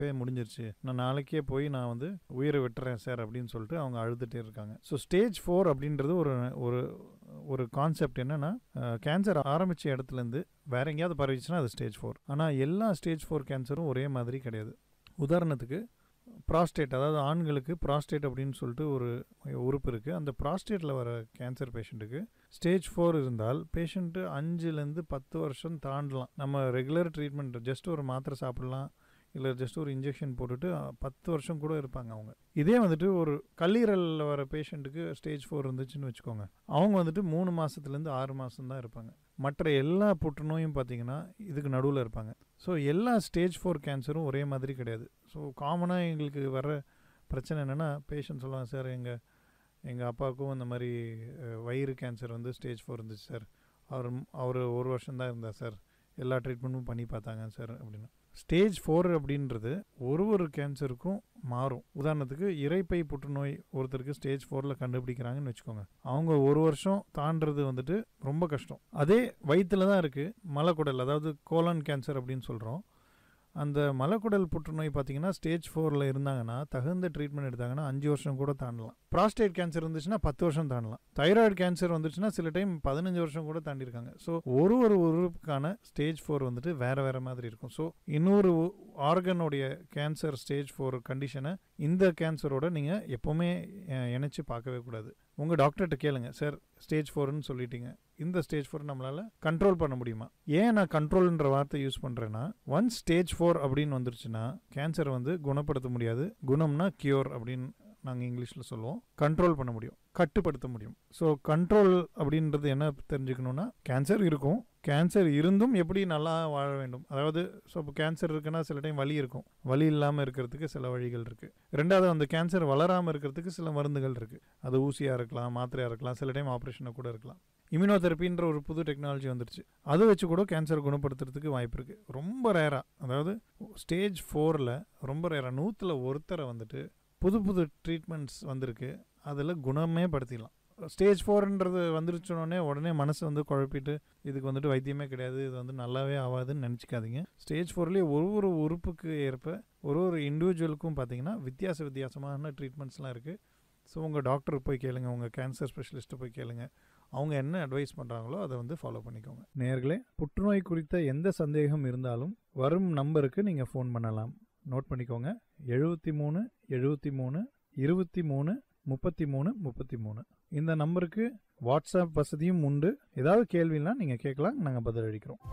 முடிஞ்சிருச்சு நான் நாளைக்கே போய் நான் வந்து உயிரை விட்டுறேன் சார் அப்படின்னு சொல்லிட்டு அவங்க அழுதுகிட்டே இருக்காங்க ஸோ ஸ்டேஜ் ஃபோர் அப்படின்றது ஒரு ஒரு ஒரு கான்செப்ட் என்னன்னா கேன்சர் ஆரம்பித்த இடத்துலேருந்து வேற எங்கேயாவது பரவிச்சுன்னா அது ஸ்டேஜ் ஃபோர் ஆனால் எல்லா ஸ்டேஜ் ஃபோர் கேன்சரும் ஒரே மாதிரி கிடையாது உதாரணத்துக்கு ப்ராஸ்டேட் அதாவது ஆண்களுக்கு ப்ராஸ்டேட் அப்படின்னு சொல்லிட்டு ஒரு உறுப்பு இருக்குது அந்த ப்ராஸ்டேட்டில் வர கேன்சர் பேஷண்ட்டுக்கு ஸ்டேஜ் ஃபோர் இருந்தால் பேஷண்ட்டு அஞ்சுலேருந்து பத்து வருஷம் தாண்டலாம் நம்ம ரெகுலர் ட்ரீட்மெண்ட் ஜஸ்ட் ஒரு மாத்திரை சாப்பிடலாம் இல்லை ஜஸ்ட் ஒரு இன்ஜெக்ஷன் போட்டுட்டு அஹ், பத்து வருஷம் கூட இருப்பாங்க அவங்க இதே வந்துட்டு ஒரு கல்லீரலில் வர பேஷண்ட்டுக்கு ஸ்டேஜ் ஃபோர் இருந்துச்சுன்னு வச்சுக்கோங்க அவங்க வந்துட்டு மூணு மாதத்துலேருந்து ஆறு மாதம் தான் இருப்பாங்க மற்ற எல்லா புற்றுநோயும் பார்த்தீங்கன்னா இதுக்கு நடுவில் இருப்பாங்க ஸோ எல்லா ஸ்டேஜ் ஃபோர் கேன்சரும் ஒரே மாதிரி கிடையாது ஸோ காமனாக எங்களுக்கு வர பிரச்சனை என்னென்னா பேஷண்ட் சொல்லுவாங்க சார் எங்கள் எங்கள் அப்பாவுக்கும் இந்த மாதிரி அஹ், வயிறு கேன்சர் வந்து ஸ்டேஜ் ஃபோர் இருந்துச்சு சார் அவர் அவர் ஒரு வருஷம் தான் இருந்தார் சார் எல்லா ட்ரீட்மெண்ட்டும் பண்ணி பார்த்தாங்க சார் அப்படின்னு ஸ்டேஜ் ஃபோர் அப்படின்றது ஒரு ஒரு கேன்சருக்கும் மாறும் உதாரணத்துக்கு இரைப்பை புற்றுநோய் ஒருத்தருக்கு ஸ்டேஜ் ஃபோரில் கண்டுபிடிக்கிறாங்கன்னு வச்சுக்கோங்க அவங்க ஒரு வருஷம் தாண்டது வந்துட்டு ரொம்ப கஷ்டம் அதே வயிற்றுல தான் இருக்குது மலக்குடல் அதாவது கோலன் கேன்சர் அப்படின்னு சொல்கிறோம் அந்த மலக்குடல் புற்றுநோய் பார்த்தீங்கன்னா ஸ்டேஜ் ஃபோரில் இருந்தாங்கன்னா தகுந்த ட்ரீட்மெண்ட் எடுத்தாங்கன்னா அஞ்சு வருஷம் கூட தாண்டலாம் ப்ராஸ்டேட் கேன்சர் இருந்துச்சுன்னா பத்து வருஷம் தாண்டலாம் தைராய்டு கேன்சர் வந்துச்சுன்னா சில டைம் பதினஞ்சு வருஷம் கூட தாண்டியிருக்காங்க ஸோ ஒரு ஒரு உறுப்புக்கான ஸ்டேஜ் ஃபோர் வந்துட்டு வேற வேற மாதிரி இருக்கும் ஸோ இன்னொரு ஆர்கனுடைய கேன்சர் ஸ்டேஜ் ஃபோர் கண்டிஷனை இந்த கேன்சரோட நீங்கள் எப்போவுமே அஹ், இணைச்சு பார்க்கவே கூடாது உங்கள் டாக்டர்கிட்ட கேளுங்க சார் ஸ்டேஜ் ஃபோர்னு சொல்லிட்டீங்க இந்த ஸ்டேஜ் ஃபோர் நம்மளால கண்ட்ரோல் பண்ண முடியுமா ஏன் நான் கண்ட்ரோல்ன்ற வார்த்தை யூஸ் பண்ணுறேன்னா ஒன் ஸ்டேஜ் ஃபோர் அப்படின்னு வந்துருச்சுன்னா கேன்சர் வந்து குணப்படுத்த முடியாது குணம்னா கியூர் அப்படின்னு நாங்கள் இங்கிலீஷில் சொல்லுவோம் கண்ட்ரோல் பண்ண முடியும் கட்டுப்படுத்த முடியும் ஸோ கண்ட்ரோல் அப்படின்றது என்ன தெரிஞ்சுக்கணும்னா கேன்சர் இருக்கும் கேன்சர் இருந்தும் எப்படி நல்லா வாழ வேண்டும் அதாவது ஸோ இப்போ கேன்சர் இருக்குன்னா சில டைம் வலி இருக்கும் வலி இல்லாமல் இருக்கிறதுக்கு சில வழிகள் இருக்குது ரெண்டாவது அந்த கேன்சர் வளராமல் இருக்கிறதுக்கு சில மருந்துகள் இருக்குது அது ஊசியாக இருக்கலாம் மாத்திரையாக இருக்கலாம் சில டைம் ஆப்ரேஷனாக கூட இருக்கலாம் இம்யூனோதெரப்பின்ற ஒரு புது டெக்னாலஜி வந்துருச்சு அதை வச்சு கூட கேன்சர் குணப்படுத்துறதுக்கு வாய்ப்பு இருக்குது ரொம்ப ரேராக அதாவது ஸ்டேஜ் ஃபோரில் ரொம்ப ரேராக நூற்றில் ஒருத்தரை வந்துட்டு புது புது ட்ரீட்மெண்ட்ஸ் வந்திருக்கு அதில் குணமே படுத்திடலாம் ஸ்டேஜ் ஃபோர்ன்றது வந்துருச்சோடனே உடனே மனசு வந்து குழப்பிட்டு இதுக்கு வந்துட்டு வைத்தியமே கிடையாது இது வந்து நல்லாவே ஆகாதுன்னு நினச்சிக்காதீங்க ஸ்டேஜ் ஃபோர்லேயே ஒரு ஒரு உறுப்புக்கு ஏற்ப ஒரு ஒரு இண்டிவிஜுவலுக்கும் பார்த்தீங்கன்னா வித்தியாச வித்தியாசமான ட்ரீட்மெண்ட்ஸ்லாம் இருக்குது ஸோ உங்கள் டாக்டர் போய் கேளுங்க உங்கள் கேன்சர் ஸ்பெஷலிஸ்ட்டை போய் கேளுங்க அவங்க என்ன அட்வைஸ் பண்ணுறாங்களோ அதை வந்து ஃபாலோ பண்ணிக்கோங்க நேர்களே புற்றுநோய் குறித்த எந்த சந்தேகம் இருந்தாலும் வரும் நம்பருக்கு நீங்கள் ஃபோன் பண்ணலாம் நோட் பண்ணிக்கோங்க எழுபத்தி மூணு எழுபத்தி மூணு இருபத்தி மூணு முப்பத்தி மூணு முப்பத்தி மூணு இந்த நம்பருக்கு வாட்ஸ்அப் வசதியும் உண்டு ஏதாவது கேள்வினா நீங்கள் கேட்கலாம் நாங்கள் பதில் அளிக்கிறோம்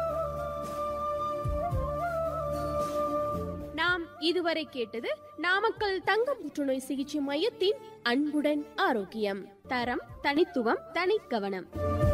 நாம் இதுவரை கேட்டது நாமக்கல் தங்க புற்றுநோய் சிகிச்சை மையத்தின் அன்புடன் ஆரோக்கியம் தரம் தனித்துவம் தனிக்கவனம்